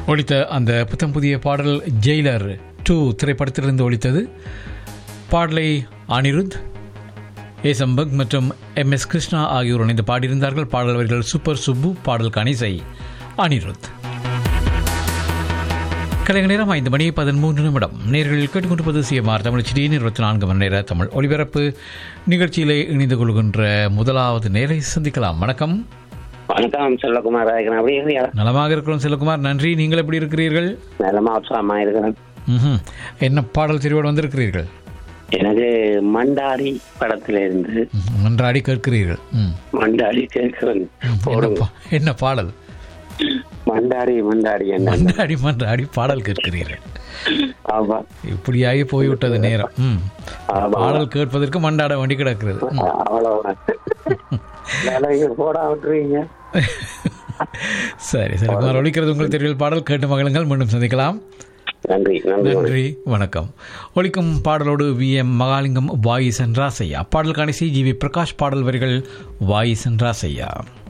ஒழித்த அந்த புத்தம் புதிய பாடல் ஜெயிலர் டூ திரைப்படத்திலிருந்து ஒழித்தது பாடலை அனிருத் ஏசம்பக் மற்றும் எம் எஸ் கிருஷ்ணா ஆகியோர் இணைந்து பாடியிருந்தார்கள் பாடல் வரிகள் சூப்பர் சுப்பு பாடல் கணிசை அனிருத் கலைஞர் நேரம் ஐந்து மணி பதிமூன்று நிமிடம் நேர்களில் கேட்டுக்கொண்டிருப்பது சிஎம்ஆர் தமிழ் சிடியின் இருபத்தி நான்கு மணி நேர தமிழ் ஒலிபரப்பு நிகழ்ச்சியிலே இணைந்து கொள்கின்ற முதலாவது நேரை சந்திக்கலாம் வணக்கம் வணக்கம் செல்வகுமார் இருக்கிறேன் அப்படி இருக்கிறியா நலமாக இருக்கிறோம் செல்வகுமார் நன்றி நீங்கள் எப்படி இருக்கிறீர்கள் நலமா உற்சாகமா இருக்கிறேன் ம்ஹும். என்ன பாடல் தெரிவோடு வந்திருக்கிறீர்கள் எனக்கு மண்டாடி படத்துல இருந்து ம், நன்றாடி கேட்கிறீர்கள் ம். மண்டாடி கேட்கிறேன் என்ன போடுங்க பா- என்ன பாடல் மண்டாடி மண்டாடி என்ன மன்றாடி மன்றாடி பாடல் கேட்கிறீர்கள் ஆமா இப்படியாகி போய்விட்டது நேரம் ம். ஆமா. பாடல் கேட்பதற்கு மண்டாட வேண்டி கிடக்கிறது ம். அவ்வளவுதான் வேலைக்கு போடா விட்டுருவீங்க சரி சரி குமார் ஒழிக்கிறது உங்கள் தெருவில் பாடல் கேட்டு மகளுங்கள் மீண்டும் சந்திக்கலாம் நன்றி நன்றி நன்றி வணக்கம் ஒழிக்கும் பாடலோடு வி எம் மகாலிங்கம் வாயு சென்றாசையா பாடல் காணிசி ஜி வி பிரகாஷ் பாடல் வரிகள் வாயு சென்றாசையா